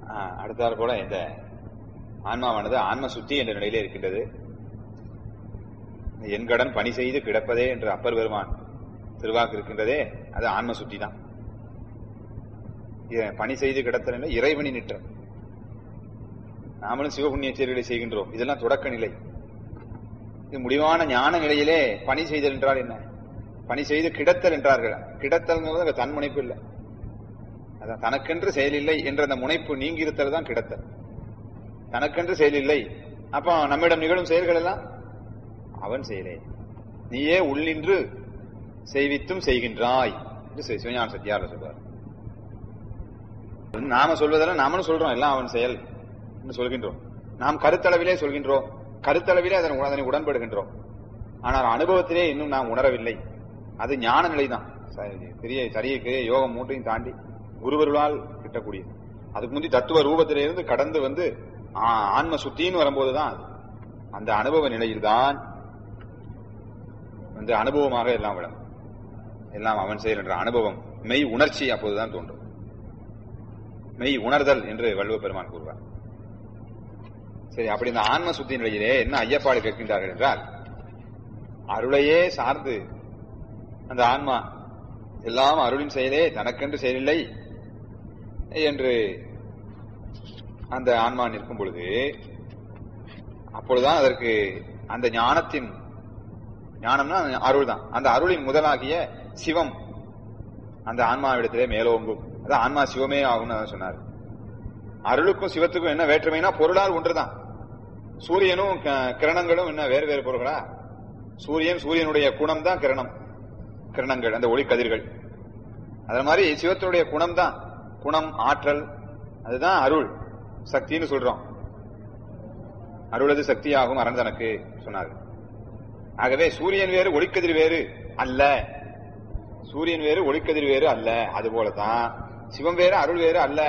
அடுத்தாற் போல இந்த ஆன்மாவானது ஆன்ம சுத்தி என்ற நிலையிலே இருக்கின்றது என் கடன் பணி செய்து கிடப்பதே என்று அப்பர் பெருமான் திருவாக்கு இருக்கின்றதே அது ஆன்ம சுத்தி தான் இ- பணி செய்து கிடத்தல் என்ற இறைவனி நிற்றல் நாமளும் சிவபுண்ணிய செயல்களை செய்கின்றோம் இதெல்லாம் தொடக்க நிலை இது முடிவான ஞான நிலையிலே பணி செய்தல் என்றால் என்ன பணி செய்து கிடத்தல் என்றார்கள் கிடத்தல்ங்கிறது அங்க தன் முனைப்பு இல்லை அதான் தனக்கென்று செயல் இல்லை என்ற அந்த முனைப்பு நீங்கி இருத்தல் தான் கிடத்தல் தனக்கென்று செயல் இல்லை அப்போ நம்மிடம் நிகழும் செயல்கள் எல்லாம் அவன் செயலே நீயே உள்ளின்று செய்வித்தும் செய்கின்றாய் என்று சி- சிவஞான சத்தியார் சொல்றார் நாம சொல்வதெல்லாம் நாமளும் சொல்றோம் எல்லாம் அவன் செயல் என்று சொல்கின்றோம் நாம் கருத்தளவிலே சொல்கின்றோம் கருத்தளவிலே அதனை உண- அதனை உடன்படுகின்றோம் ஆனால் அனுபவத்திலே இன்னும் நாம் உணரவில்லை அது ஞான நிலைதான் ச- பெரிய சரிய கிரிய யோகம் மூன்றையும் தாண்டி குருவருளால் கிட்டக்கூடியது அதுக்கு முந்தி தத்துவ ரூபத்திலிருந்து கடந்து வந்து ஆ, ஆன்ம சுத்தின்னு வரும்போதுதான் அது. அந்த அனுபவ நிலையில்தான் வந்து அனுபவமாக எல்லாம் விடும் எல்லாம் அவன் செயல் என்ற அனுபவம் மெய் உணர்ச்சி அப்போதுதான் தோன்றும் மெய் உணர்தல் என்று வள்ளுவ பெருமான் கூறுவார் சரி அப்படி இந்த ஆன்ம சுத்தி நிலையிலே என்ன ஐயப்பாடு கேட்கின்றார்கள் என்றால் அருளையே சார்ந்து அந்த ஆன்மா எல்லாம் அருளின் செயலே தனக்கென்று செயலில்லை என்று அந்த ஆன்மா நிற்கும் பொழுது அப்பொழுதுதான் அதற்கு அந்த ஞானத்தின் ஞானம்னா அருள் தான் அந்த அருளின் முதலாகிய சிவம் அந்த ஆன்மாவிடத்திலே மேலோங்கும் அதான் ஆன்மா சிவமே ஆகும்னு அவர் சொன்னார் அருளுக்கும் சிவத்துக்கும் என்ன வேற்றுமைனா பொருளால் ஒன்றுதான் சூரியனும் க- கிரணங்களும் என்ன வேறு வேறு பொருள்களா சூரியன் சூரியனுடைய குணம் தான் கிரணம் கிரணங்கள் அந்த ஒளிக்கதிர்கள் அதே மாதிரி சிவத்தினுடைய குணம் தான் குணம் ஆற்றல் அதுதான் அருள் சக்தின்னு சொல்றோம் அருளது சக்தியாகும் அரண் தனக்கு சொன்னார்கள் ஆகவே சூரியன் வேறு ஒளிக்கதிர் வேறு அல்ல சூரியன் வேறு ஒளிக்கதிர் வேறு அல்ல அது போலதான் சிவம் வேறு அருள் வேறு அல்ல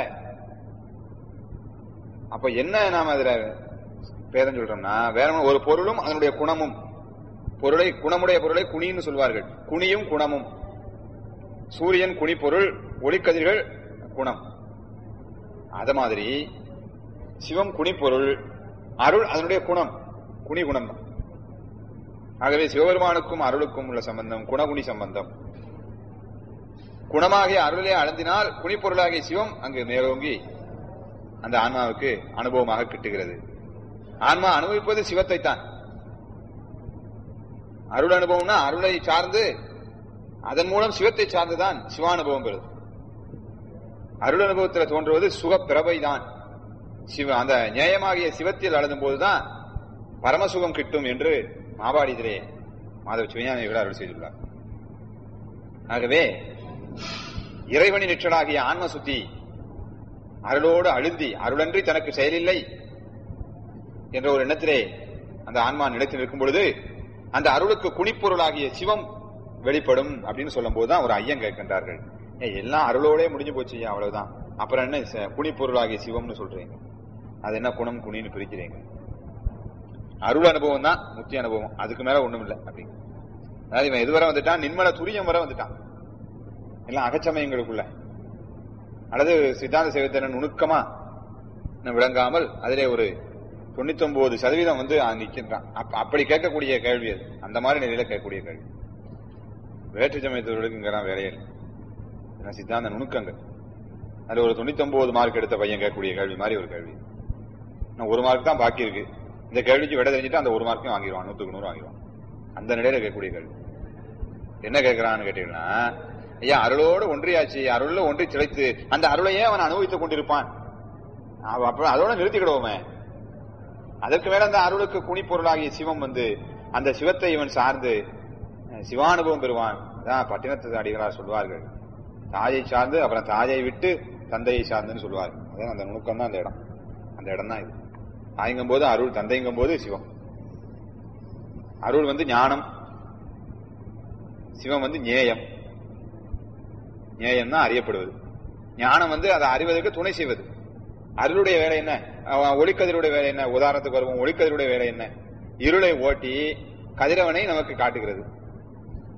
அப்ப என்ன நாம அதுல பேதம் சொல்றோம்னா வேற ஒண்ணும் ஒரு பொருளும் அதனுடைய குணமும் பொருளை குணமுடைய பொருளை குனின்னு சொல்வார்கள் குனியும் குணமும் சூரியன் குனி பொருள் ஒளிக்கதிர்கள் குணம் அத மாதிரி சிவம் குனிப்பொருள் அருள் அதனுடைய குணம் குனி குணம் தான் ஆகவே சிவபெருமானுக்கும் அருளுக்கும் உள்ள சம்பந்தம் குணகுணி சம்பந்தம் குணமாகிய அருளே அழுந்தினால் குனிப்பொருளாகிய சிவம் அங்கு மேலோங்கி அந்த ஆன்மாவுக்கு அனுபவமாக கிட்டுகிறது ஆன்மா அனுபவிப்பது சிவத்தை தான் அருள் அனுபவம்னா அருளை சார்ந்து அதன் மூலம் சிவத்தை சார்ந்துதான் சிவானுபவம் பெறுது அருள் அனுபவத்தில் தோன்றுவது சுகப்பிரபை தான் சிவ அந்த நியாயமாகிய சிவத்தில் அழுதும் போதுதான் பரமசுகம் கிட்டும் என்று மாபாடிதிலே மாதவ சிவஞானிகள் அருள் செய்துள்ளார் ஆகவே இறைவனி நிற்றலாகிய ஆன்ம சுத்தி அருளோடு அழுந்தி அருளன்றி தனக்கு செயலில்லை என்ற ஒரு எண்ணத்திலே அந்த ஆன்மா நிலைத்து நிற்கும் பொழுது அந்த அருளுக்கு குணிப்பொருளாகிய சிவம் வெளிப்படும் அப்படின்னு சொல்லும் போதுதான் ஒரு ஐயம் கேட்கின்றார்கள் ஏய், எல்லாம் அருளோடே முடிஞ்சு போச்சு அவ்வளவுதான் அப்புறம் என்ன ச- குணிப்பொருளாகிய சிவம்னு சொல்றீங்க அது என்ன குணம் குணின்னு பிரிக்கிறீங்க அருள் அனுபவம் தான் முத்தி அனுபவம் அதுக்கு மேல ஒண்ணும் இல்லை அப்படிங்க அதாவது இவன் எதுவரை வந்துட்டான் நின்மல துரியம் வரை வந்துட்டான் எல்லாம் அகச்சமயங்களுக்குள்ள அல்லது சித்தாந்த சேவத்தன நுணுக்கமா இன்னும் விளங்காமல் அதிலே ஒரு தொண்ணூத்தி சதவீதம் வந்து அங்க நிக்கின்றான் அப்ப- அப்படி கேட்கக்கூடிய கேள்வி அது அந்த மாதிரி நிலையில கேட்கக்கூடிய கேள்வி வேற்று சமயத்தவர்களுக்கு இங்கெல்லாம் வேலையே இல்லை ஏன்னா சித்தாந்த நுணுக்கங்கள் அதுல ஒரு தொண்ணூத்தி மார்க் எடுத்த பையன் கேட்கக்கூடிய கேள்வி மாதிரி ஒரு கேள்வி இன்னும் ஒரு மார்க் தான் பாக்கி இருக்கு இந்த கேள்விக்கு விட தெரிஞ்சுட்டு அந்த ஒரு மார்க்கையும் வாங்கிடுவான் நூத்துக்கு நூறு வாங்கிடுவான் அந்த நிலையில கேட்கக்கூடிய கேள்வி என்ன கேட்கிறான்னு கேட்டீங்கன்னா ஐயா அருளோடு ஒன்றியாச்சு அருள்ல ஒன்றி திளைத்து அந்த அருளையே அவன் அனுபவித்துக் கொண்டிருப்பான் அவ- அப்ப அதோட நிறுத்திக்கிடுவோமே அதற்கு மேல அந்த அருளுக்கு குணிப்பொருளாகிய சிவம் வந்து அந்த சிவத்தை இவன் சார்ந்து அஹ், சிவானுபவம் பெறுவான் அதான் பட்டினத்து அடிகளார் சொல்வார்கள் தாயை சார்ந்து அப்புறம் தாயை விட்டு தந்தையை சார்ந்துன்னு சொல்வார்கள் அதான் அந்த நுணுக்கம் தான் அந்த இடம் அந்த இடம் தான் இது தாய்ங்கும் போது அருள் தந்தைங்கும் போது சிவம் அருள் வந்து ஞானம் சிவம் வந்து ஞேயம் ஞேயம் தான் அறியப்படுவது ஞானம் வந்து அதை அறிவதற்கு துணை செய்வது அருளுடைய வேலை என்ன அவன் ஒளிக்கதிருடைய வேலை என்ன உதாரணத்துக்கு வருவோம் ஒளிக்கதிருடைய வேலை என்ன இருளை ஓட்டி கதிரவனை நமக்கு காட்டுகிறது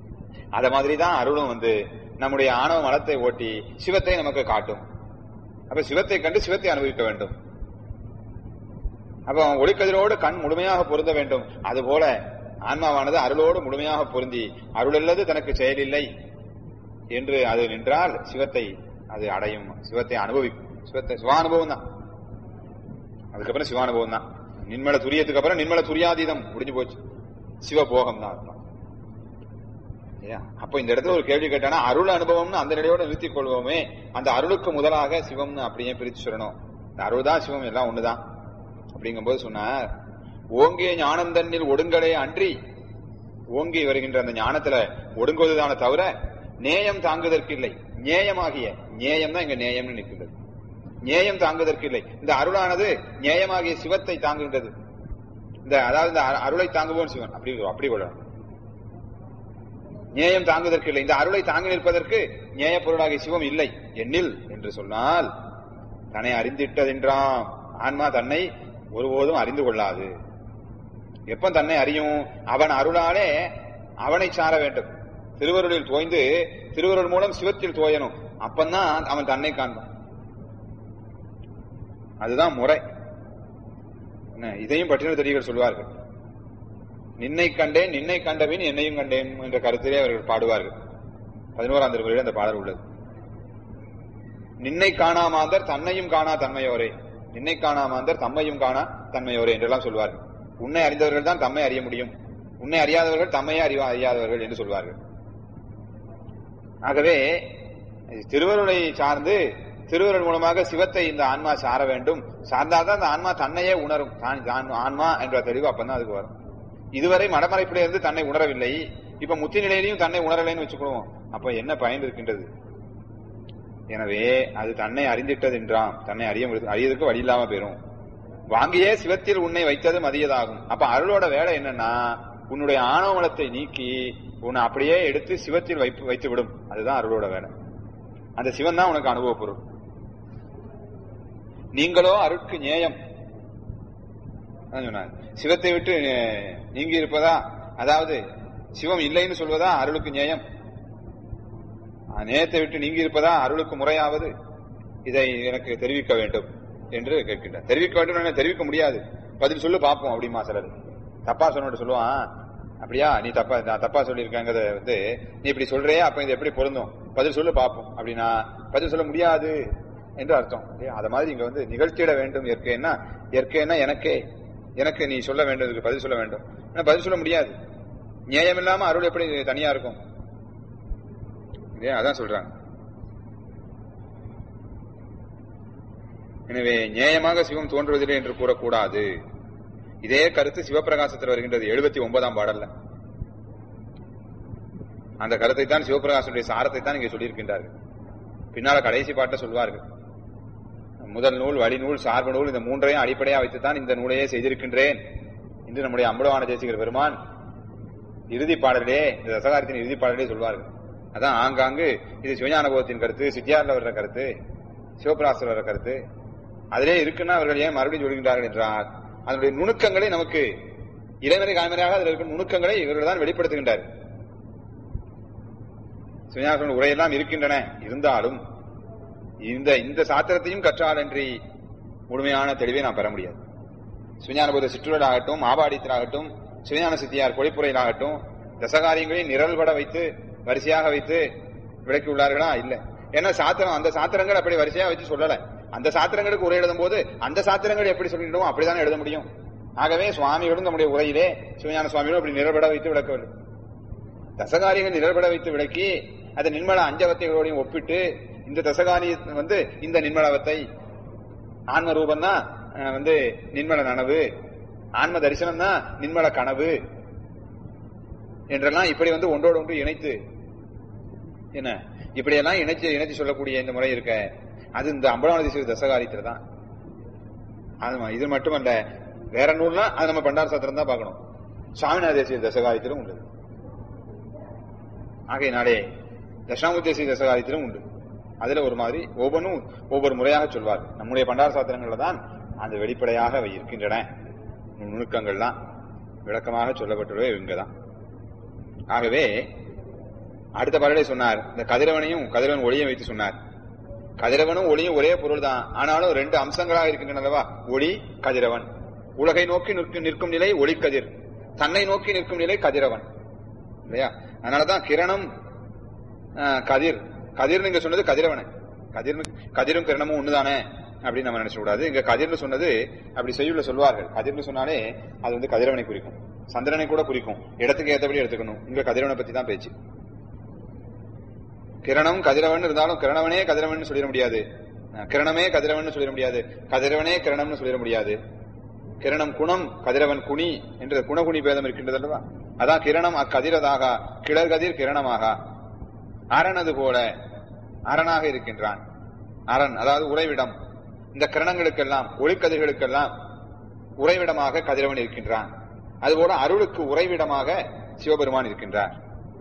அத மாதிரி தான் அருளும் வந்து நம்முடைய ஆணவ மலத்தை ஓட்டி சிவத்தை நமக்கு காட்டும் அப்ப சிவத்தை கண்டு சிவத்தை அனுபவிக்க வேண்டும் அப்ப ஒளிக்கதிரோடு கண் முழுமையாக பொருந்த வேண்டும் அதுபோல ஆன்மாவானது அருளோடு முழுமையாக பொருந்தி அருளல்லது தனக்கு செயலில்லை என்று அது நின்றால் சிவத்தை அது அடையும் சிவத்தை அனுபவிக்கும் சிவத்தை சிவானுபவம் தான் அதுக்கப்புறம் சிவானுபவம் தான் நின்மல துரியத்துக்கு அப்புறம் நின்மல துரியாதீதம் முடிஞ்சு போச்சு சிவபோகம் தான் அர்த்தம் இல்லையா? அப்போ இந்த இடத்துல ஒரு கேள்வி கேட்டானா அருள் அனுபவம்னு அந்த நிலையோட நிறுத்திக் கொள்வோமே அந்த அருளுக்கு முதலாக சிவம்னு அப்படியே பிரித்து சொல்லணும் இந்த அருள் தான் சிவம் எல்லாம் ஒண்ணுதான் அப்படிங்கும்போது சொன்னார் ஓங்கிய ஞானந்தன்னில் ஒடுங்கலே அன்றி ஓங்கி வருகின்ற அந்த ஞானத்துல ஒடுங்குவதுதான தவிர நேயம் தாங்குவதற்கு இல்லை நேயமாகிய நேயம் தான் இங்க நேயம்னு நிற்கின்றது நேயம் தாங்குவதற்கு இல்லை இந்த அருளானது நேயமாகிய சிவத்தை தாங்குகின்றது இந்த அதாவது இந்த அ- அருளை தாங்குவோம் சிவன் அப்படி அப்படி கொள்ளணும் நேயம் தாங்குவதற்கு இல்லை இந்த அருளை தாங்கி நிற்பதற்கு நேய பொருளாகிய சிவம் இல்லை எண்ணில் என்று சொன்னால் தன்னை அறிந்திட்டதென்றாம் ஆன்மா தன்னை ஒருபோதும் அறிந்து கொள்ளாது எப்ப தன்னை அறியும் அவன் அருளாலே அவனை சார வேண்டும் திருவருளில் தோய்ந்து திருவருள் மூலம் சிவத்தில் தோயணும் அப்பந்தான் அவன் தன்னை காண்பான் அதுதான் முறை என்ன, இதையும் பட்டின தெரியர்கள் சொல்வார்கள் நின்னை கண்டேன் நின்னை கண்டபின் என்னையும் கண்டேன் என்ற கருத்திலே அவர்கள் பாடுவார்கள் பதினோராம் திருமுறையில் அந்த பாடல் உள்ளது நின்னை காணாமாந்தர் தன்னையும் காணா தன்மையோரே நின்னை காணாமாந்தர் தம்மையும் காணா தன்மையோரே என்றெல்லாம் சொல்வார்கள் உன்னை அறிந்தவர்கள் தான் தம்மை அறிய முடியும் உன்னை அறியாதவர்கள் தம்மையே அறிவா அறியாதவர்கள் என்று சொல்வார்கள் ஆகவே திருவருளை சார்ந்து திருவருள் மூலமாக சிவத்தை இந்த ஆன்மா சார வேண்டும் சார்ந்தால்தான் அந்த ஆன்மா தன்னையே உணரும் தான் தான் ஆன்மா என்ற தெளிவு அப்பதான் அதுக்கு வரும் இதுவரை மடமறைப்பிலே இருந்து தன்னை உணரவில்லை இப்ப முத்தி நிலையிலையும் தன்னை உணரலைன்னு வச்சுக்கணும் அப்ப என்ன பயன் இருக்கின்றது எனவே அது தன்னை அறிந்திட்டது என்றாம் தன்னை அறிய முடியாது அறியதுக்கு வழி இல்லாம போயிரும் வாங்கியே சிவத்தில் உன்னை வைத்தது மதியதாகும் அப்ப அருளோட வேலை என்னன்னா உன்னுடைய ஆணவமலத்தை நீக்கி உன்னை அப்படியே எடுத்து சிவத்தில் வைப்பு வைத்து விடும் அதுதான் அருளோட வேலை அந்த சிவன் தான் உனக்கு அனுபவ பொருள் நீங்களோ அருட்கு நேயம் அதான் சொன்னார். சிவத்தை விட்டு அஹ், நீங்கி இருப்பதா அதாவது சிவம் இல்லைன்னு சொல்வதா அருளுக்கு நேயம் அஹ், நேயத்தை விட்டு நீங்கி இருப்பதா அருளுக்கு முறையாவது இதை எனக்கு தெரிவிக்க வேண்டும் என்று கேட்கின்றார் தெரிவிக்க வேண்டும் என தெரிவிக்க முடியாது பதில் சொல்லு பார்ப்போம் அப்படிமா சிலர் தப்பா சொன்னிட்டு சொல்லுவான் அப்படியா நீ தப்பா நான் தப்பா சொல்லியிருக்கேங்கிறத வந்து நீ இப்படி சொல்றே அப்ப இது எப்படி பொருந்தும் பதில் சொல்லு பார்ப்போம் அப்படின்னா பதில் சொல்ல முடியாது என்று அர்த்தம் இல்லையா? அத மாதிரி இங்க வந்து நிகழ்த்திட வேண்டும் இயற்கைன்னா இயற்கைன்னா எனக்கே எனக்கு நீ சொல்ல வேண்டும் இதுக்கு பதில் சொல்ல வேண்டும் ஆனா பதில் சொல்ல முடியாது நியாயம் இல்லாம அருள் எப்படி தனியா இருக்கும் இல்லையா அதான் சொல்றாங்க எனவே நியாயமாக சிவம் தோன்றுவதில்லை என்று கூறக்கூடாது இதே கருத்து சிவபிரகாசத்தில் வருகின்றது எழுபத்தி ஒன்பதாம் பாடல்ல அந்த கருத்தை தான் சிவபிரகாசனுடைய சாரத்தை தான் இங்கே சொல்லியிருக்கின்றார்கள் பின்னால கடைசி பாட்டை சொல்வார்கள் முதல் நூல் வழிநூல் சார்பு நூல் இந்த மூன்றையும் அடிப்படையா வைத்துத்தான் இந்த நூலையே செய்திருக்கின்றேன் என்று நம்முடைய அம்பலவான தேசிகர் பெருமான் இறுதி பாடலே இந்த தசகாரத்தின் இறுதி பாடலே சொல்வார்கள் அதான் ஆங்காங்கு இது சிவஞானபோகத்தின் கருத்து சித்தியார்ல வர்ற கருத்து சிவபிராசர் வர்ற கருத்து அதிலே இருக்குன்னா அவர்கள் ஏன் மறுபடியும் சொல்கின்றார்கள் என்றால் அதனுடைய நுணுக்கங்களை நமக்கு இளைமறை காய்மறையாக அதில் இருக்கும் நுணுக்கங்களை இவர்கள் தான் வெளிப்படுத்துகின்றார் சிவஞான உரையெல்லாம் இருக்கின்றன இருந்தாலும் இந்த இந்த சாத்திரத்தையும் கற்றாலன்றி முழுமையான தெளிவை நாம் பெற முடியாது சிவஞானபோத சிற்றுவலாகட்டும் மாபாடியத்திலாகட்டும் சிவஞான சித்தியார் பொழிப்புரையிலாகட்டும் தசகாரியங்களை நிரல்பட வைத்து வரிசையாக வைத்து விளக்கி உள்ளார்களா இல்ல ஏன்னா சாத்திரம் அந்த சாத்திரங்கள் அப்படி வரிசையா வச்சு சொல்லல அந்த சாத்திரங்களுக்கு உரை எழுதும் போது அந்த சாத்திரங்கள் எப்படி சொல்லிட்டோம் அப்படிதான் எழுத முடியும் ஆகவே சுவாமிகளும் நம்முடைய உரையிலே சிவஞான சுவாமிகளும் அப்படி நிரல்பட வைத்து விளக்கவில்லை தசகாரியங்கள் நிரல்பட வைத்து விளக்கி அதை நிர்மல அஞ்சவத்தைகளோடையும் ஒப்பிட்டு இந்த தசகாரி வந்து இந்த நிர்மலவத்தை ஆன்ம ரூபம் தான் வந்து நிர்மல நனவு ஆன்ம தரிசனம் தான் நிர்மல கனவு என்றெல்லாம் இப்படி வந்து ஒன்றோடு ஒன்று இணைத்து என்ன இப்படியெல்லாம் இணைச்சு இணைச்சு சொல்லக்கூடிய இந்த முறை இருக்க அது இந்த அம்பலாவதி தசகாரியத்துல தான் ஆமா இது மட்டுமல்ல வேற நூல்னா அது நம்ம பண்டார சாத்திரம் தான் பார்க்கணும் சுவாமிநாத தேசிய தசகாரியத்திலும் உண்டு ஆகையினாலே தசாமுத்தேசிய தசகாரியத்திலும் உண்டு அதுல ஒரு மாதிரி ஒவ்வொன்றும் ஒவ்வொரு முறையாக சொல்வார் நம்முடைய பண்டார சாத்திரங்கள்ல தான் அந்த வெளிப்படையாக அவை இருக்கின்றன நுணுக்கங்கள் தான் விளக்கமாக சொல்லப்பட்டுள்ளவை இங்கதான் ஆகவே அடுத்த பாடலே சொன்னார் இந்த கதிரவனையும் கதிரவன் ஒளியை வைத்து சொன்னார் கதிரவனும் ஒளியும் ஒரே பொருள் தான் ஆனாலும் ரெண்டு அம்சங்களாக இருக்கின்றனவா ஒளி கதிரவன் உலகை நோக்கி நிற்கும் நிற்கும் நிலை ஒளி கதிர் தன்னை நோக்கி நிற்கும் நிலை கதிரவன் இல்லையா அதனாலதான் கிரணம் ஆஹ், கதிர் கதிர் நீங்க சொன்னது கதிரவனை கதிர் கதிரும் கிரணமும் ஒண்ணுதானே அப்படின்னு நம்ம நினைச்ச கூடாது இங்க கதிர்னு சொன்னது அப்படி செய்யுள்ள சொல்வார்கள் கதிர்னு சொன்னாலே அது வந்து கதிரவனை குறிக்கும் சந்திரனை கூட குறிக்கும் இடத்துக்கு ஏற்றபடி எடுத்துக்கணும் இங்க கதிரவனை பத்தி தான் பேச்சு கிரணம் கதிரவன் இருந்தாலும் கிரணவனே கதிரவன் சொல்லிட முடியாது அஹ், கிரணமே கதிரவன் சொல்லிட முடியாது கதிரவனே கிரணம்னு சொல்லிட முடியாது கிரணம் குணம் கதிரவன் குனி என்ற குணகுணி பேதம் இருக்கின்றது அல்லவா அதான் கிரணம் அக்கதிரதாக கிளர்கதிர் கிரணமாக அரணது போல அரணாக இருக்கின்றான் அரண் அதாவது உறைவிடம் இந்த கிரணங்களுக்கெல்லாம் ஒளிக்கதிர்களுக்கெல்லாம் உறைவிடமாக கதிரவன் இருக்கின்றான் அதுபோல அருளுக்கு உறைவிடமாக சிவபெருமான் இருக்கின்றார்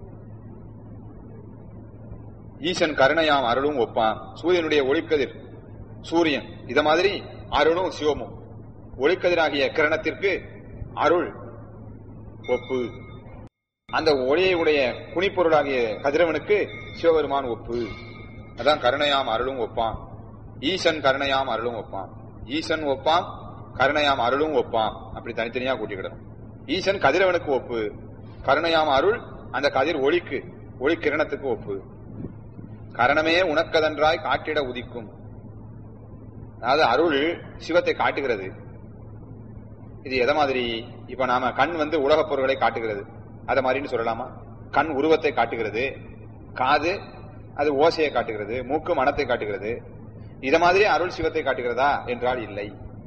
ஈசன் கருணையாம் அருளும் ஒப்பான் சூரியனுடைய ஒளிக்கதிர் சூரியன் இத மாதிரி அருளும் சிவமும் ஒளிக்கதிராகிய கிரணத்திற்கு அருள் ஒப்பு அந்த ஒளியை உடைய குணிப்பொருளாகிய கதிரவனுக்கு சிவபெருமான் ஒப்பு அதான் கருணையாம் அருளும் ஒப்பான் ஈசன் கருணையாம் அருளும் ஒப்பான் ஈசன் ஒப்பான் கருணையாம் அருளும் ஒப்பான் அப்படி தனித்தனியா கூட்டிக்கிடணும் ஈசன் கதிரவனுக்கு ஒப்பு கருணையாம் அருள் அந்த கதிர் ஒளிக்கு ஒளி கிரணத்துக்கு ஒப்பு கரணமே உனக்கதன்றாய் காட்டிட உதிக்கும் அதாவது அருள் சிவத்தை காட்டுகிறது இது எதை மாதிரி இப்ப நாம கண் வந்து உலகப் பொருள்களை காட்டுகிறது அத மாதிரின்னு சொல்லலாமா கண் உருவத்தை காட்டுகிறது காது அது ஓசையை காட்டுகிறது மூக்கு மனத்தை காட்டுகிறது இத மாதிரி அருள் சிவத்தை காட்டுகிறதா என்றால் இல்லை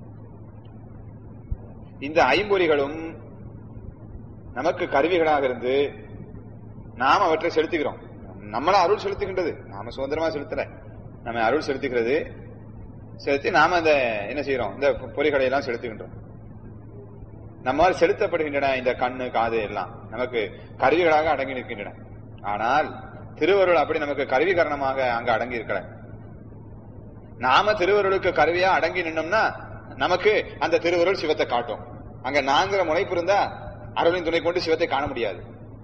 இந்த ஐம்பொறிகளும் நமக்கு கருவிகளாக இருந்து நாம் அவற்றை செலுத்துகிறோம் நம்மள அருள் செலுத்துகின்றது நாம சுதந்திரமா செலுத்தல நம்ம அருள் செலுத்துகிறது செலுத்தி நாம அந்த என்ன செய்யறோம் இந்த பொறிகளை எல்லாம் செலுத்துகின்றோம் நம்மால் செலுத்தப்படுகின்றன இந்த கண்ணு காது எல்லாம் நமக்கு கருவிகளாக அடங்கி நிற்கின்றன ஆனால் திருவருள் அப்படி நமக்கு கருவி காரணமாக அங்க அடங்கி இருக்கல நாம திருவருளுக்கு கருவியா அடங்கி நின்னோம்னா நமக்கு அந்த திருவருள் சிவத்தை காட்டும் அங்க நாங்கிற முனைப்பு இருந்தா அருளின் துணை கொண்டு சிவத்தை காண முடியாது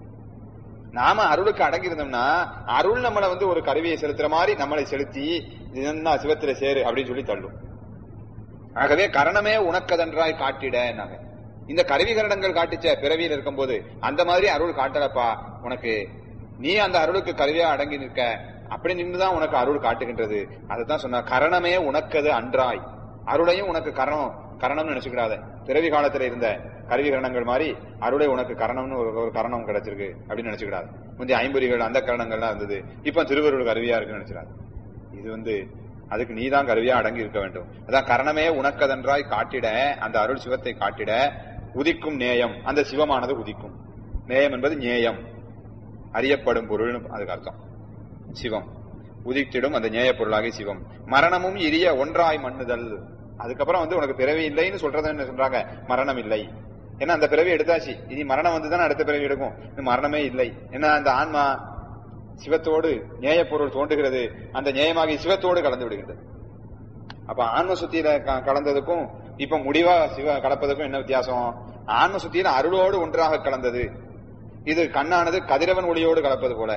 நாம அருளுக்கு அடங்கி இருந்தோம்னா அருள் நம்மளை வந்து ஒரு கருவியை செலுத்துற மாதிரி நம்மளை செலுத்தி இதுதான் சிவத்தில சேரு அப்படின்னு சொல்லி தள்ளும் ஆகவே கரணமே உனக்கதன்றாய் காட்டிட நாங்க இந்த கருவி கரணங்கள் காட்டுச்ச பிறவியில் இருக்கும்போது அந்த மாதிரி அருள் காட்டலப்பா உனக்கு நீ அந்த அருளுக்கு கருவியா அடங்கி நிற்க அப்படி நின்றுதான் உனக்கு அருள் காட்டுகின்றது அதுதான் சொன்ன கரணமே உனக்கது அன்றாய் அருளையும் உனக்கு கரணம் கரணம்னு நினைச்சுக்கிடாத பிறவி காலத்துல இருந்த கருவி கரணங்கள் மாதிரி அருளை உனக்கு கரணம்னு ஒரு ஒரு கரணம் கிடைச்சிருக்கு அப்படின்னு நினைச்சுக்கிடாது முந்தைய ஐம்பொறிகள் அந்த கரணங்கள்லாம் இருந்தது இப்ப திருவருள் கருவியா இருக்குன்னு நினைச்சிடாது இது வந்து அதுக்கு நீதான் கருவியா அடங்கி இருக்க வேண்டும் அதான் கரணமே உனக்கதன்றாய் காட்டிட அந்த அருள் சிவத்தை காட்டிட உதிக்கும் நேயம் அந்த சிவமானது உதிக்கும் நேயம் என்பது நேயம் அறியப்படும் பொருள்னு அதுக்கு அர்த்தம் சிவம் உதித்திடும் அந்த நேய பொருளாகி சிவம் மரணமும் இரிய ஒன்றாய் மண்ணுதல் அதுக்கப்புறம் வந்து உனக்கு பிறவி இல்லைன்னு சொல்றது என்ன சொல்றாங்க மரணம் இல்லை ஏன்னா அந்த பிறவி எடுத்தாச்சு இனி மரணம் வந்துதானே அடுத்த பிறவி எடுக்கும் இது மரணமே இல்லை ஏன்னா அந்த ஆன்மா சிவத்தோடு நேய பொருள் தோன்றுகிறது அந்த நேயமாகி சிவத்தோடு கலந்து விடுகின்றது அப்ப ஆன்ம சுத்தியில க- கலந்ததுக்கும் இப்ப முடிவா சிவ கலப்பதுக்கும் என்ன வித்தியாசம் ஆன்ம சுத்தியில அருளோடு ஒன்றாக கலந்தது இது கண்ணானது கதிரவன் ஒளியோடு கலப்பது போல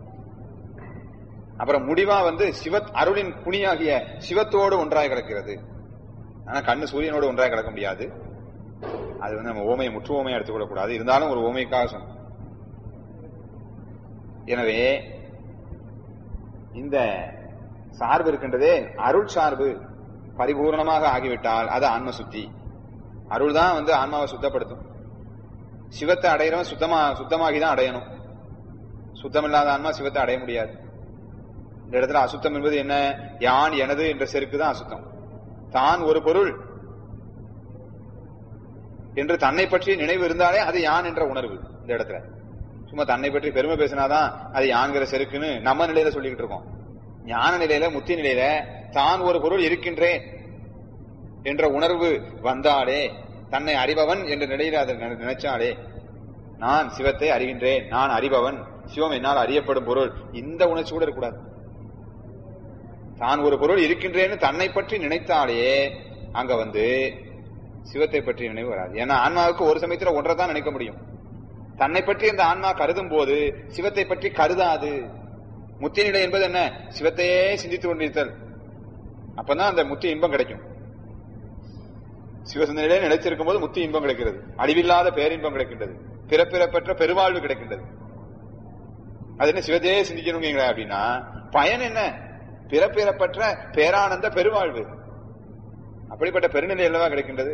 அப்புறம் முடிவா வந்து சிவ அருளின் புனியாகிய சிவத்தோடு ஒன்றாய் கலக்கிறது ஆனா கண்ணு சூரியனோடு ஒன்றாய் கலக்க முடியாது அது வந்து நம்ம ஓமையை முற்று ஓமையை எடுத்துக்கொள்ளக் கூடாது இருந்தாலும் ஒரு ஓமைக்காக சொன்னோம் எனவே இந்த சார்பு இருக்கின்றதே அருள் சார்பு பரிபூர்ணமாக ஆகிவிட்டால் அது ஆன்ம சுத்தி அருள் தான் வந்து ஆன்மாவை சுத்தப்படுத்தும் சிவத்தை அடையிறவன் சுத்தமா சுத்தமாகி தான் அடையணும் சுத்தமில்லாத ஆன்மா சிவத்தை அடைய முடியாது இந்த இடத்துல அசுத்தம் என்பது என்ன யான் எனது என்ற செருக்கு தான் அசுத்தம் தான் ஒரு பொருள் என்று தன்னை பற்றி நினைவு இருந்தாலே அது யான் என்ற உணர்வு இந்த இடத்துல சும்மா தன்னை பற்றி பெருமை பேசினாதான் அது யான்கிற செருக்குன்னு நம்ம நிலையில சொல்லிக்கிட்டு இருக்கோம் ஞான நிலையில முத்தி நிலையில தான் ஒரு பொருள் இருக்கின்றேன் என்ற உணர்வு வந்தாலே தன்னை அறிபவன் என்ற நிலையில அதை நினை- நினைச்சாலே நான் சிவத்தை அறிகின்றேன் நான் அறிபவன் சிவம் என்னால் அறியப்படும் பொருள் இந்த உணர்ச்சி கூட இருக்கக்கூடாது தான் ஒரு பொருள் இருக்கின்றேன்னு தன்னை பற்றி நினைத்தாலே அங்க வந்து சிவத்தை பற்றி நினைவு வராது ஏன்னா ஆன்மாவுக்கு ஒரு சமயத்துல ஒன்றை தான் நினைக்க முடியும் தன்னை பற்றி இந்த ஆன்மா கருதும் போது சிவத்தை பற்றி கருதாது முத்தி நிலை என்பது என்ன சிவத்தையே சிந்தித்துக் கொண்டிருத்தல் அப்பதான் அந்த முத்தி இன்பம் கிடைக்கும் சிவசிந்தனையிலே நிலைச்சிருக்கும் போது முத்தி இன்பம் கிடைக்கிறது அழிவில்லாத பேரின்பம் கிடைக்கின்றது பிறப்பிறப்பற்ற பெருவாழ்வு கிடைக்கின்றது அது என்ன சிவத்தையே சிந்திக்கணுங்க அப்படின்னா பயன் என்ன பிறப்பிறப்பற்ற பேரானந்த பெருவாழ்வு அப்படிப்பட்ட பெருநிலை அல்லவா கிடைக்கின்றது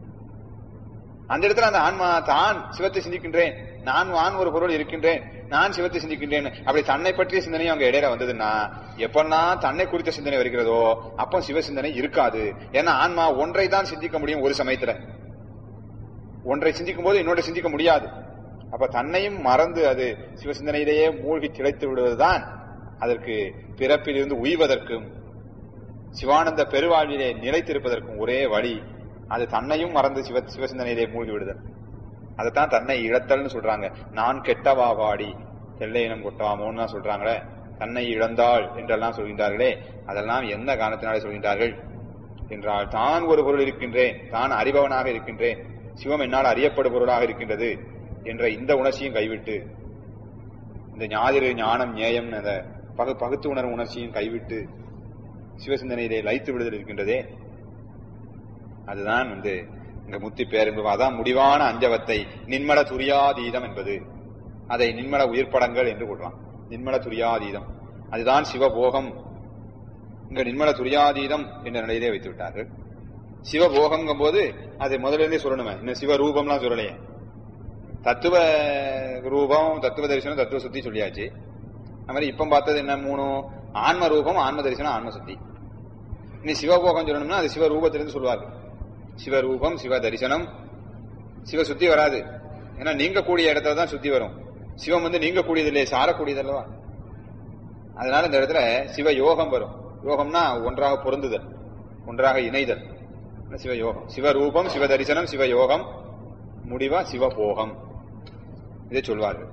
அந்த இடத்துல அந்த ஆன்மா தான் சிவத்தை சிந்திக்கின்றேன் நான் வான் ஒரு பொருள் இருக்கின்றேன் நான் சிவத்தை சிந்திக்கின்றேன் அப்படி தன்னை பற்றிய சிந்தனையும் அங்க இடையில வந்ததுன்னா எப்பன்னா தன்னை குறித்த சிந்தனை வருகிறதோ அப்போ சிவ சிந்தனை இருக்காது ஏன்னா ஆன்மா ஒன்றை தான் சிந்திக்க முடியும் ஒரு சமயத்துல ஒன்றை சிந்திக்கும் போது இன்னொன்றை சிந்திக்க முடியாது அப்ப தன்னையும் மறந்து அது சிவசிந்தனையிலேயே மூழ்கி திளைத்து விடுவதுதான் அதற்கு பிறப்பிலிருந்து உய்வதற்கும் சிவானந்த பெருவாழ்விலே நிலைத்திருப்பதற்கும் ஒரே வழி அது தன்னையும் மறந்து சிவ சிவசிந்தனையிலே மூழ்கி விடுதல் அதைத்தான் தன்னை இழத்தல்னு சொல்றாங்க நான் கெட்டவா வாடி தெல்லையினம் கொட்டாமோன்னு தான் சொல்றாங்களே தன்னை இழந்தாள் என்றெல்லாம் சொல்கின்றார்களே அதெல்லாம் எந்த காரணத்தினாலே சொல்கின்றார்கள் என்றால் தான் ஒரு பொருள் இருக்கின்றேன் தான் அறிபவனாக இருக்கின்றேன் சிவம் என்னால் அறியப்படும் பொருளாக இருக்கின்றது என்ற இந்த உணர்ச்சியும் கைவிட்டு இந்த ஞாதிரு ஞானம் நியாயம் அந்த பகு பகுத்து உணர்வு உணர்ச்சியும் கைவிட்டு சிவசிந்தனையிலே லைத்து விடுதல் இருக்கின்றதே அதுதான் வந்து இங்க முத்தி பேரும்பு அதான் முடிவான அஞ்சவத்தை நின்மல துரியாதீதம் என்பது அதை நின்மல உயிர்ப்படங்கள் என்று கொள்றான் நின்மல துரியாதீதம் அதுதான் சிவபோகம் இங்க நின்மல துரியாதீதம் என்ற நிலையிலே வைத்து விட்டார்கள் சிவபோகங்கும் போது அதை முதல்ல இருந்தே சொல்லணுமே இன்னும் சிவரூபம்லாம் சொல்லலையே தத்துவ ரூபம் தத்துவ தரிசனம் தத்துவ சுத்தி சொல்லியாச்சு அது மாதிரி இப்ப பார்த்தது என்ன மூணு ஆன்ம ரூபம் ஆன்ம தரிசனம் ஆன்ம சுத்தி இனி சிவபோகம் சொல்லணும்னா அது சிவரூபத்திலிருந்து சொல்வார்கள் சிவரூபம் சிவ தரிசனம் சிவ சுத்தி வராது ஏன்னா நீங்க கூடிய இடத்துல தான் சுத்தி வரும் சிவம் வந்து நீங்க கூடியது இல்லையே சாரக்கூடியது அல்லவா அதனால இந்த இடத்துல சிவ யோகம் வரும் யோகம்னா ஒன்றாக பொருந்துதல் ஒன்றாக இணைதல் சிவ யோகம் சிவரூபம் சிவ தரிசனம் சிவ யோகம் முடிவா சிவபோகம் இதை சொல்வார்கள்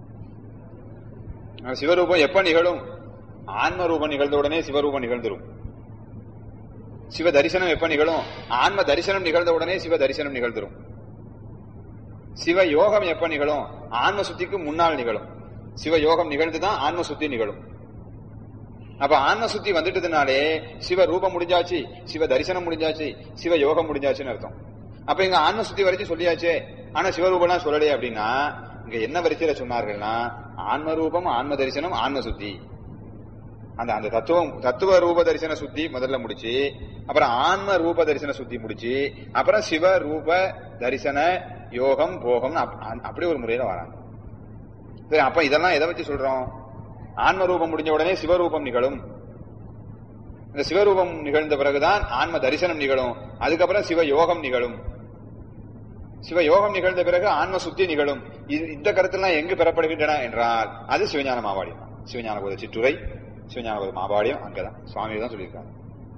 சிவரூபம் எப்ப நிகழும் ஆன்ம ரூபம் நிகழ்ந்த உடனே சிவரூபம் நிகழ்ந்துரும் சிவ தரிசனம் எப்ப நிகழும் ஆன்ம தரிசனம் நிகழ்ந்த உடனே சிவ தரிசனம் நிகழ்ந்துரும் சிவ யோகம் எப்ப நிகழும் ஆன்ம சுத்திக்கு முன்னால் நிகழும் சிவ யோகம் நிகழ்ந்துதான் ஆன்ம சுத்தி நிகழும் அப்ப ஆன்ம சுத்தி வந்துட்டதுனாலே சிவ ரூபம் முடிஞ்சாச்சு சிவ தரிசனம் முடிஞ்சாச்சு சிவ யோகம் முடிஞ்சாச்சுன்னு அர்த்தம் அப்ப இங்க ஆன்ம சுத்தி வரைக்கும் சொல்லியாச்சே ஆனா சிவரூபம்லாம் சொல்லலையே அப்படின்னா இங்க என்ன வரிசையில சொன்னார்கள்னா ஆன்ம ரூபம் ஆன்ம தரிசனம் ஆன்ம சுத்தி அந்த அந்த தத்துவம் தத்துவ ரூப தரிசன சுத்தி முதல்ல முடிச்சு அப்புறம் ஆன்ம ரூப தரிசன சுத்தி முடிச்சு அப்புறம் சிவ ரூப தரிசன யோகம் போகம் அப்படி ஒரு முறையில வராங்க சரி அப்ப இதெல்லாம் எதை வச்சு சொல்றோம் ஆன்ம ரூபம் முடிஞ்ச உடனே சிவரூபம் நிகழும் இந்த சிவரூபம் நிகழ்ந்த பிறகுதான் ஆன்ம தரிசனம் நிகழும் அதுக்கப்புறம் சிவ யோகம் நிகழும் சிவ யோகம் நிகழ்ந்த பிறகு ஆன்ம சுத்தி நிகழும் இந்த கருத்தெல்லாம் எங்கு பெறப்படுகின்றன என்றால் அது சிவஞான மாவாடியம் சிவஞான போத சிற்றுரை சிவஞான போத மாவாடியம் அங்கதான் சுவாமி தான் சொல்லியிருக்காங்க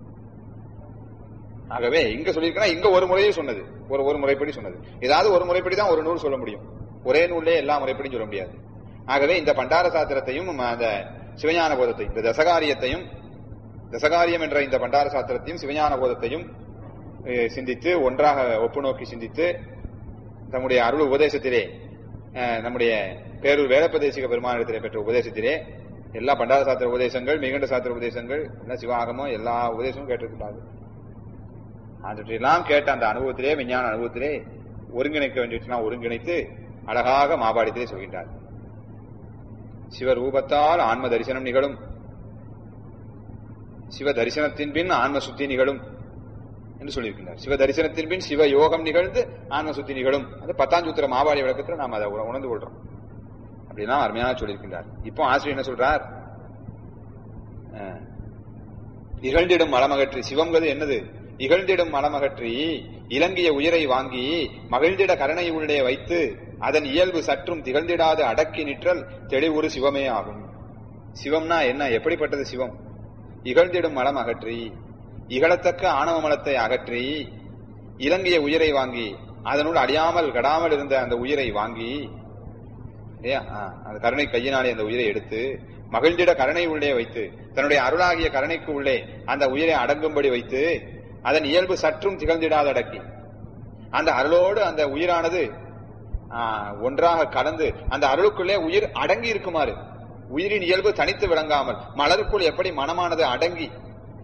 ஆகவே இங்க சொல்லியிருக்கா இங்க ஒரு முறையே சொன்னது ஒரு ஒரு முறைப்படி சொன்னது ஏதாவது ஒரு முறைப்படி தான் ஒரு நூல் சொல்ல முடியும் ஒரே நூல்லே எல்லா முறைப்படியும் சொல்ல முடியாது ஆகவே இந்த பண்டார சாத்திரத்தையும் அந்த சிவஞான போதத்தையும் இந்த தசகாரியத்தையும் தசகாரியம் என்ற இந்த பண்டார சாத்திரத்தையும் சிவஞான போதத்தையும் சிந்தித்து ஒன்றாக ஒப்பு நோக்கி சிந்தித்து தம்முடைய அருள் உபதேசத்திலே நம்முடைய பேரூர் வேலப்பதேசிக பெருமானிடத்திலே பெற்ற உபதேசத்திலே எல்லா பண்டார சாத்திர உபதேசங்கள் மிகண்ட சாத்திர உபதேசங்கள் எல்லா சிவாகமும் எல்லா உபதேசமும் கேட்டிருக்கிறார்கள் அவற்றையெல்லாம் கேட்ட அந்த அனுபவத்திலே விஞ்ஞான அனுபவத்திலே ஒருங்கிணைக்க வேண்டியவற்றெல்லாம் ஒருங்கிணைத்து அழகாக மாபாடியத்திலே சொல்கின்றார் சிவரூபத்தால் ஆன்ம தரிசனம் நிகழும் சிவ தரிசனத்தின் பின் ஆன்ம சுத்தி நிகழும் என்று சொல்லியிருக்கின்றார் சிவ தரிசனத்தின் பின் சிவ யோகம் நிகழ்ந்து ஆன்ம சுத்தி நிகழும் அது பத்தாஞ்சூத்திர மாபாடி விளக்கத்தில் நாம் அதை உணர்ந்து கொள்றோம் அப்படின்னா அருமையான சொல்லியிருக்கின்றார் இப்போ ஆசிரியர் என்ன சொல்றார் இகழ்ந்திடும் மலமகற்றி சிவம்கிறது என்னது இகழ்ந்திடும் மலமகற்றி இலங்கிய உயிரை வாங்கி மகிழ்ந்திட கருணை உள்ளே வைத்து அதன் இயல்பு சற்றும் திகழ்ந்திடாத அடக்கி நிற்றல் தெளிவுறு சிவமே ஆகும் சிவம்னா என்ன எப்படிப்பட்டது சிவம் இகழ்ந்திடும் மலம் அகற்றி இகழத்தக்க ஆணவ மலத்தை அகற்றி இலங்கிய உயிரை வாங்கி அதனுள் அடியாமல் கடாமல் இருந்த அந்த உயிரை வாங்கி அந்த கருணை கையினாலே அந்த உயிரை எடுத்து மகிழ்ந்திட கருணை உள்ளே வைத்து தன்னுடைய அருளாகிய கருணைக்கு உள்ளே அந்த உயிரை அடங்கும்படி வைத்து அதன் இயல்பு சற்றும் திகழ்ந்திடாத அடக்கி அந்த அருளோடு அந்த உயிரானது ஒன்றாக கலந்து அந்த அருளுக்குள்ளே உயிர் அடங்கி இருக்குமாறு உயிரின் இயல்பு தனித்து விளங்காமல் மலருக்குள் எப்படி மனமானது அடங்கி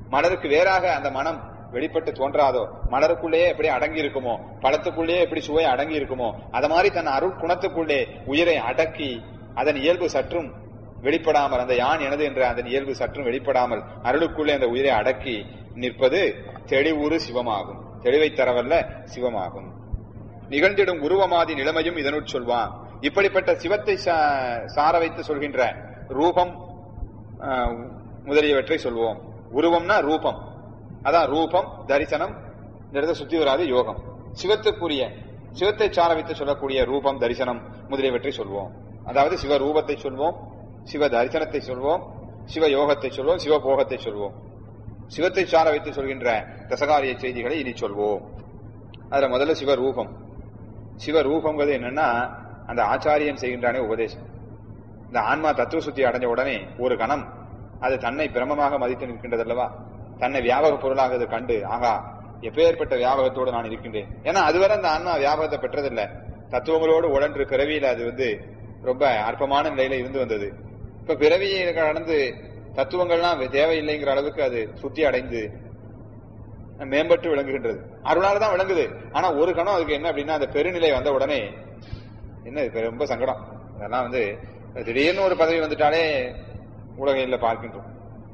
மலருக்கு வேறாக அந்த மனம் வெளிப்பட்டு தோன்றாதோ மலருக்குள்ளேயே எப்படி அடங்கி இருக்குமோ பழத்துக்குள்ளேயே எப்படி சுவை அடங்கி இருக்குமோ அத மாதிரி தன் அருள் குணத்துக்குள்ளே உயிரை அடக்கி அதன் இயல்பு சற்றும் வெளிப்படாமல் அந்த யான் எனது என்ற அதன் இயல்பு சற்றும் வெளிப்படாமல் அருளுக்குள்ளே அந்த உயிரை அடக்கி நிற்பது தெளிவுறு சிவமாகும் தெளிவை தரவல்ல சிவமாகும் நிகழ்ந்திடும் உருவமாதி நிலைமையும் இதனுள் சொல்வான் இப்படிப்பட்ட சிவத்தை சா- சார வைத்து சொல்கின்ற ரூபம் ஆஹ், முதலியவற்றை சொல்வோம் உருவம்னா ரூபம் அதான் ரூபம் தரிசனம் இந்த இடத்துல சுத்தி வராது யோகம் சிவத்துக்குரிய சிவத்தை சார வைத்து சொல்லக்கூடிய ரூபம் தரிசனம் முதலியவற்றை சொல்வோம் அதாவது சிவ ரூபத்தை சொல்வோம் சிவ தரிசனத்தை சொல்வோம் சிவ யோகத்தை சொல்வோம் சிவ போகத்தை சொல்வோம் சிவத்தை சார வைத்து சொல்கின்ற தசகாரிய செய்திகளை இனி சொல்வோம் அதுல முதல்ல சிவரூபம் சிவரூபங்கிறது என்னன்னா அந்த ஆச்சாரியன் செய்கின்றானே உபதேசம் இந்த ஆன்மா தத்துவ சுத்தி அடைஞ்ச உடனே ஒரு கணம் அது தன்னை பிரமமாக மதித்து நிற்கின்றது அல்லவா தன்னை வியாபக பொருளாக அது கண்டு ஆகா எப்பேற்பட்ட வியாபகத்தோடு நான் இருக்கின்றேன் ஏன்னா அதுவரை அந்த ஆன்மா வியாபகத்தை பெற்றதில்ல தத்துவங்களோடு உடன்று பிறவியில அது வந்து ரொம்ப அற்பமான நிலையில இருந்து வந்தது இப்ப பிறவியை கடந்து தத்துவங்கள்லாம் தேவையில்லைங்கிற அளவுக்கு அது சுத்தி அடைந்து மேம்பட்டு விளங்குகின்றது அருளால தான் விளங்குது ஆனா ஒரு கணம் அதுக்கு என்ன அப்படின்னா அந்த பெருநிலை வந்த உடனே என்ன இது ரொம்ப சங்கடம் இதெல்லாம் வந்து திடீர்னு ஒரு பதவி வந்துட்டாலே உலகையில் பார்க்கின்றோம்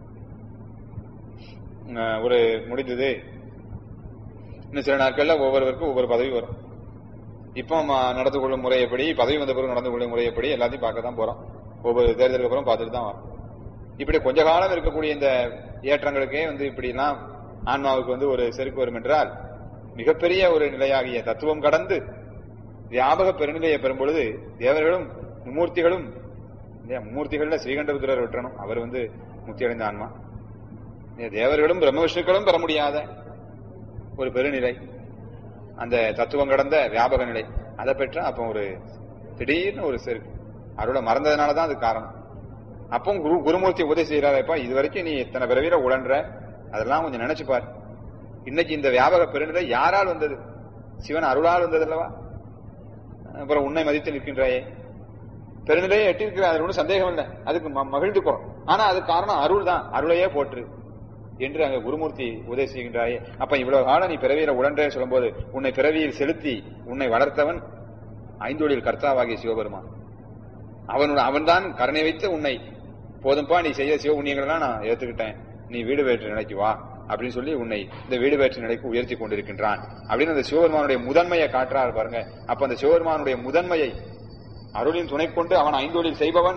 அஹ் ஒரு முடிந்தது இன்னும் சில நாட்கள்ல ஒவ்வொருவருக்கும் ஒவ்வொரு பதவி வரும் இப்போ ம- நடந்து கொள்ளும் முறை எப்படி பதவி வந்த பிறகு நடந்து கொள்ளும் முறை எப்படி எல்லாத்தையும் பார்க்க தான் போறோம் ஒவ்வொரு தேர்தலுக்கு அப்புறம் பார்த்துட்டு தான் வரோம் இப்படி கொஞ்ச காலம் இருக்கக்கூடிய இந்த ஏற்றங்களுக்கே வந்து இப்படி எல்லாம் ஆன்மாவுக்கு வந்து ஒரு செருக்கு வரும் என்றால் மிகப்பெரிய ஒரு நிலையாகிய தத்துவம் கடந்து வியாபக பெருநிலையை பெறும் பொழுது தேவர்களும் மும்மூர்த்திகளும் இல்லையா மும்மூர்த்திகள்ல ஸ்ரீகண்டருத்ரர் விட்டுறணும் அவர் வந்து முக்தி அடைந்த ஆன்மா இல்லையா, தேவர்களும் பிரம்ம விஷ்ணுக்களும் பெற முடியாத ஒரு பெருநிலை அந்த தத்துவம் கடந்த வியாபக நிலை அதை பெற்றா அப்போ ஒரு திடீர்னு ஒரு செருக்கு அருளை மறந்ததுனால தான் அது காரணம் அப்போ குரு குருமூர்த்தி உதவி செய்யறாருப்பா இது வரைக்கும் நீ இத்தனை பிறவியில உழன்ற அதெல்லாம் கொஞ்சம் நினைச்சு பார் இன்னைக்கு இந்த வியாபக பெருநிலை யாரால் வந்தது சிவன் அருளால் வந்தது அல்லவா அப்புறம் உன்னை மதித்து நிற்கின்றாயே பெருநிலையை எட்டிருக்கிற அதில் ஒன்றும் சந்தேகம் இல்லை அதுக்கு ம- மகிழ்ந்துக்கோ ஆனா அது காரணம் அருள் தான் அருளையே போற்று என்று அங்க குருமூர்த்தி உதவி செய்கின்றாயே அப்ப இவ்வளவு காலம் நீ பிறவியில உடன்றே சொல்லும்போது உன்னை பிறவியில் செலுத்தி உன்னை வளர்த்தவன் ஐந்தொழில் கர்த்தாவாகிய சிவபெருமான் அவனோட அவன்தான் கருணை வைத்து உன்னை போதும்பா நீ செய்ய சிவ புண்ணியங்களெல்லாம் நான் ஏத்துக்கிட்டேன் நீ வீடு வேற்று நிலைக்கு வா அப்படின்னு சொல்லி உன்னை இந்த வீடு வேற்று நிலைக்கு உயர்த்தி கொண்டிருக்கின்றான் அப்படின்னு அந்த சிவபெருமானுடைய முதன்மையை காட்டுறாரு பாருங்க அப்ப அந்த சிவபெருமானுடைய முதன்மையை அருளின் துணை கொண்டு அவன் ஐந்தொழில் செய்பவன்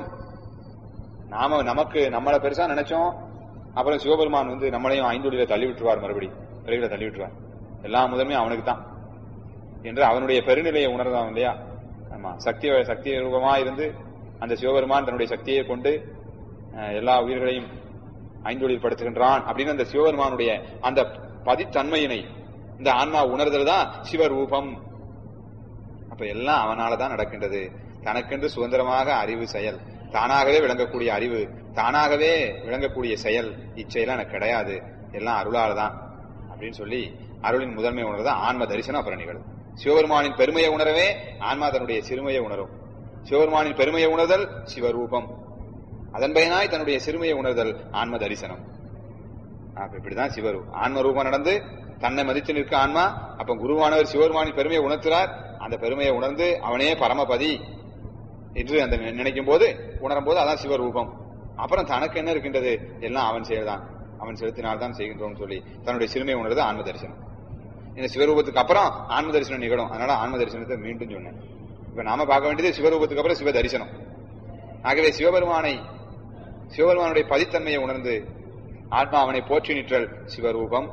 நாம நமக்கு நம்மளை பெருசா நினைச்சோம் அப்புறம் சிவபெருமான் வந்து நம்மளையும் ஐந்தொழில தள்ளி விட்டுருவார் மறுபடி பிறவில தள்ளி விட்டுருவார் எல்லா முதன்மையும் அவனுக்கு தான் என்று அவனுடைய பெருநிலையை உணர்ந்தான் இல்லையா ஆமா சக்தி சக்தி ரூபமா இருந்து அந்த சிவபெருமான் தன்னுடைய சக்தியை கொண்டு அஹ், எல்லா உயிர்களையும் ஐந்தொழில் படுத்துகின்றான் அப்படின்னு அந்த சிவபெருமானுடைய அந்த பதித்தன்மையினை இந்த ஆன்மா உணர்தல் தான் சிவரூபம் அப்ப எல்லாம் அவனாலதான் நடக்கின்றது தனக்கென்று சுதந்திரமாக அறிவு செயல் தானாகவே விளங்கக்கூடிய அறிவு தானாகவே விளங்கக்கூடிய செயல் இச்செயலாம் எனக்கு கிடையாது எல்லாம் அருளால தான் அப்படின்னு சொல்லி அருளின் முதன்மை உணர்தான் ஆன்ம தரிசனம் அப்புறம் நிகழும் சிவபெருமானின் பெருமையை உணரவே ஆன்மா தன்னுடைய சிறுமையை உணரும் சிவபெருமானின் பெருமையை உணர்தல் சிவரூபம் அதன் பயனாய் தன்னுடைய சிறுமையை உணர்தல் ஆன்ம தரிசனம் அப்ப இப்படிதான் சிவரு ஆன்ம ரூபம் நடந்து தன்னை மதித்து நிற்க ஆன்மா அப்ப குருவானவர் சிவபெருமானின் பெருமையை உணர்த்துறார் அந்த பெருமையை உணர்ந்து அவனே பரமபதி என்று அந்த நி- நினைக்கும் போது உணரும் போது அதான் சிவரூபம் அப்புறம் தனக்கு என்ன இருக்கின்றது எல்லாம் அவன் செயல்தான் அவன் செலுத்தினால்தான் செய்கின்றோம் சொல்லி தன்னுடைய சிறுமையை உணர்றது ஆன்ம தரிசனம் இந்த சிவரூபத்துக்கு அப்புறம் ஆன்ம தரிசனம் நிகழும் அதனால ஆன்ம தரிசனத்தை மீண்டும் சொன்னேன் இப்ப நாம பார்க்க வேண்டியது சிவரூபத்துக்கு அப்புறம் சிவ தரிசனம் ஆகவே சிவபெருமானை சிவபெருமானுடைய பதித்தன்மையை உணர்ந்து ஆத்மா அவனை போற்றி நிற்றல் சிவரூபம்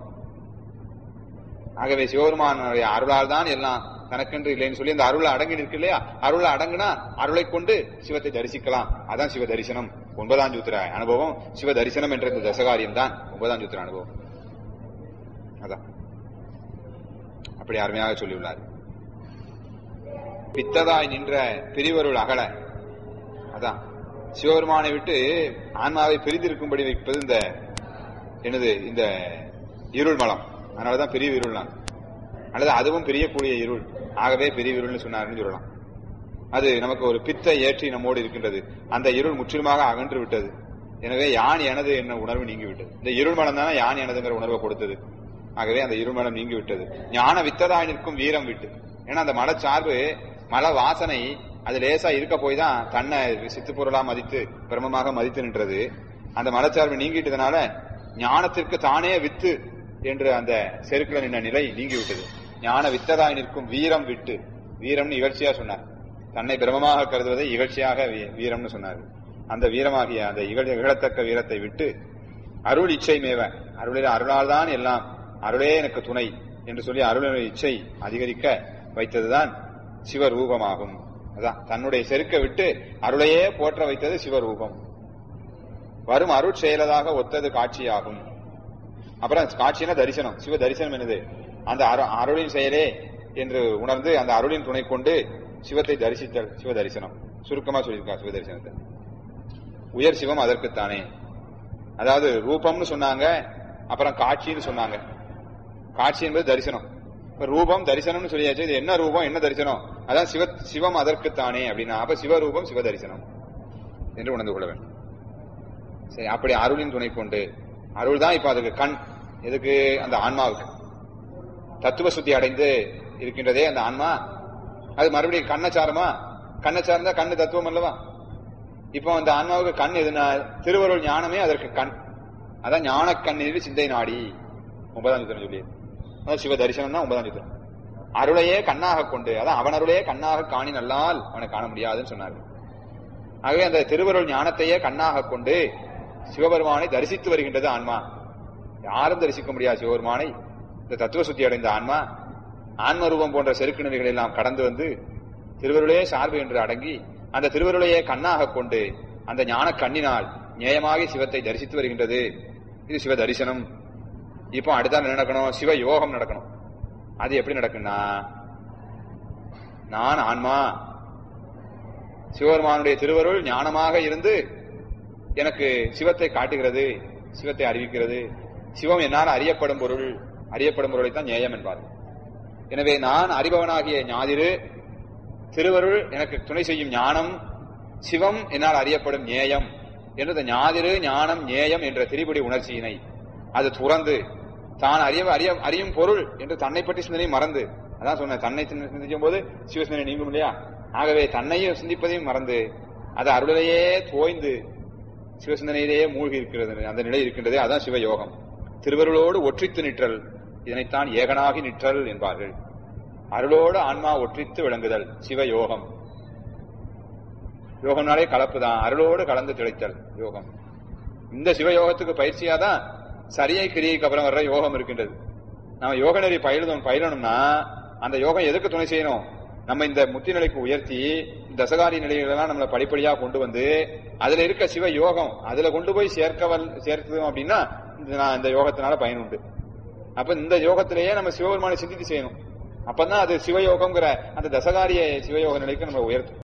ஆகவே சிவபெருமானுடைய அருளால் தான் எல்லாம் தனக்கென்று இல்லைன்னு சொல்லி அந்த அருளை அடங்கி நிற்கு இல்லையா அருளை அடங்குனா அருளை கொண்டு சிவத்தை தரிசிக்கலாம் அதான் சிவ தரிசனம் ஒன்பதாம் சூத்திர அனுபவம் சிவ தரிசனம் என்ற இந்த தசகாரியம் தான் ஒன்பதாம் சூத்திர அனுபவம் அதான் அப்படி அருமையாக சொல்லியுள்ளார் பித்ததாய் நின்ற பிரிவருள் அகல அதான் சிவபெருமானை விட்டு ஆன்மாவை பிரிந்திருக்கும்படி வைப்பது இந்த என்னது இந்த இருள் மலம் அதனாலதான் பெரிய இருள் நான் அல்லது அதுவும் பிரியக்கூடிய இருள் ஆகவே பெரிய இருள்னு சொன்னார்னு சொல்லலாம் அது நமக்கு ஒரு பித்தை ஏற்றி நம்மோடு இருக்கின்றது அந்த இருள் முற்றிலுமாக அகன்று விட்டது எனவே யான் எனது என்ன உணர்வு நீங்கிவிட்டது இந்த இருள்மலம் தானே யான் எனதுங்கிற உணர்வை கொடுத்தது ஆகவே அந்த இருள்மலம் நீங்கி விட்டது ஞான வித்ததாய் நிற்கும் வீரம் விட்டு ஏன்னா அந்த மலச்சார்பு மல வாசனை அது லேசா இருக்க போய் தான் தன்னை சித்து பொருளா மதித்து பிரமமாக மதித்து நின்றது அந்த மலச்சார்பு நீங்கிட்டதுனால ஞானத்திற்கு தானே வித்து என்று அந்த செருக்குல நின்ற நிலை நீங்கி விட்டது ஞான வித்ததாய் நிற்கும் வீரம் விட்டு வீரம்னு இகழ்ச்சியா சொன்னார் தன்னை பிரமமாக கருதுவதை இகழ்ச்சியாக வீ- வீரம்னு சொன்னார் அந்த வீரமாகிய அந்த இகழ் இகழத்தக்க வீரத்தை விட்டு அருள் இச்சை மேவ அருளில் அருளால் தான் எல்லாம் அருளே எனக்கு துணை என்று சொல்லி அருளின் இச்சை அதிகரிக்க வைத்ததுதான் சிவரூபமாகும் அதான் தன்னுடைய செருக்க விட்டு அருளையே போற்ற வைத்தது சிவரூபம் வரும் அருள் செயலதாக ஒத்தது காட்சியாகும் அப்புறம் காட்சினா தரிசனம் சிவ தரிசனம் என்னது அந்த அரு- அருளின் செயலே என்று உணர்ந்து அந்த அருளின் துணை கொண்டு சிவத்தை தரிசித்தல் சிவ தரிசனம் சுருக்கமா சொல்லியிருக்கா சிவ தரிசனத்தை உயர் சிவம் அதற்குத்தானே அதாவது ரூபம்னு சொன்னாங்க அப்புறம் காட்சின்னு சொன்னாங்க காட்சி என்பது தரிசனம் இப்ப ரூபம் தரிசனம்னு சொல்லியாச்சு இது என்ன ரூபம் என்ன தரிசனம் அதான் சிவ சிவம் அதற்குத்தானே அப்படின்னா அப்ப சிவரூபம் சிவ தரிசனம் என்று உணர்ந்து கொள்ள வேண்டும் சரி அப்படி அருளின் துணை கொண்டு அருள் தான் இப்ப அதுக்கு கண் எதுக்கு அந்த ஆன்மாவுக்கு தத்துவ சுத்தி அடைந்து இருக்கின்றதே அந்த ஆன்மா அது மறுபடியும் கண்ணை சாருமா கண்ணை சார்ந்தா கண்ணு தத்துவம் அல்லவா இப்போ அந்த ஆன்மாவுக்கு கண் எதுனா திருவருள் ஞானமே அதற்கு கண் அதான் ஞான கண்ணீர் சிந்தை நாடி ஒன்பதாம் சித்திரம் சொல்லி அதான் சிவ தரிசனம் தான் ஒன்பதாம் சித்திரம் அருளையே கண்ணாக கொண்டு அதான் அவன் அருளையே கண்ணாக காணி நல்லால் அவனை காண முடியாதுன்னு சொன்னார்கள் ஆகவே அந்த திருவருள் ஞானத்தையே கண்ணாக கொண்டு சிவபெருமானை தரிசித்து வருகின்றது ஆன்மா யாரும் தரிசிக்க முடியாது சிவபெருமானை இந்த தத்துவ சுத்தி அடைந்த ஆன்மா ஆன்ம ரூபம் போன்ற செருக்கு நிலைகளை எல்லாம் கடந்து வந்து திருவருளே சார்பு என்று அடங்கி அந்த திருவருளையே கண்ணாக கொண்டு அந்த ஞான கண்ணினால் நியாயமாகி சிவத்தை தரிசித்து வருகின்றது இது சிவ தரிசனம் இப்போ அடுத்த என்ன நடக்கணும் சிவ யோகம் நடக்கணும் அது எப்படி நடக்கும்னா நான் ஆன்மா சிவபெருமானுடைய திருவருள் ஞானமாக இருந்து எனக்கு சிவத்தை காட்டுகிறது சிவத்தை அறிவிக்கிறது சிவம் என்னால் அறியப்படும் பொருள் அறியப்படும் பொருளை தான் நியாயம் என்பார் எனவே நான் அறிபவனாகிய ஞாதிரு திருவருள் எனக்கு துணை செய்யும் ஞானம் சிவம் என்னால் அறியப்படும் நேயம் என்று இந்த ஞாதிரு ஞானம் நேயம் என்ற திரிபுடி உணர்ச்சியினை அது துறந்து தான் அறிய அறிய அறியும் பொருள் என்று தன்னை பற்றி சிந்தனை மறந்து அதான் சொன்னேன் தன்னை சிந்த- சிந்திக்கும் போது சிவசிந்தனை நீங்கும் இல்லையா ஆகவே தன்னையும் சிந்திப்பதையும் மறந்து அது அருளிலேயே தோய்ந்து சிவசிந்தனையிலேயே மூழ்கி இருக்கிறது அந்த நிலை இருக்கின்றதே அதான் சிவயோகம் திருவருளோடு ஒற்றித்து நிற்றல் இதனைத்தான் ஏகனாகி நிற்றல் என்பார்கள் அருளோடு ஆன்மா ஒற்றித்து விளங்குதல் சிவயோகம் யோகம்னாலே கலப்பு தான் அருளோடு கலந்து திளைத்தல் யோகம் இந்த சிவயோகத்துக்கு பயிற்சியா தான் சரியை கிரியைக்கு அப்புறம் வர்ற யோகம் இருக்கின்றது நம்ம யோக நெறி பயிலும் பயிலணும்னா அந்த யோகம் எதுக்கு துணை செய்யணும் நம்ம இந்த முத்தி நிலைக்கு உயர்த்தி தசகாரி நிலைகளெல்லாம் நம்மளை படிப்படியா கொண்டு வந்து அதுல இருக்க சிவ யோகம் அதுல கொண்டு போய் சேர்க்க வல் சேர்த்தோம் அப்படின்னா இந்த நான் இந்த யோகத்தினால பயனுண்டு அப்ப இந்த யோகத்திலேயே நம்ம சிவபெருமானை சிந்தித்து செய்யணும் அப்பதான் அது சிவயோகம்ங்கிற அந்த தசகாரிய சிவயோக நிலைக்கு நம்ம உயர்த்தும்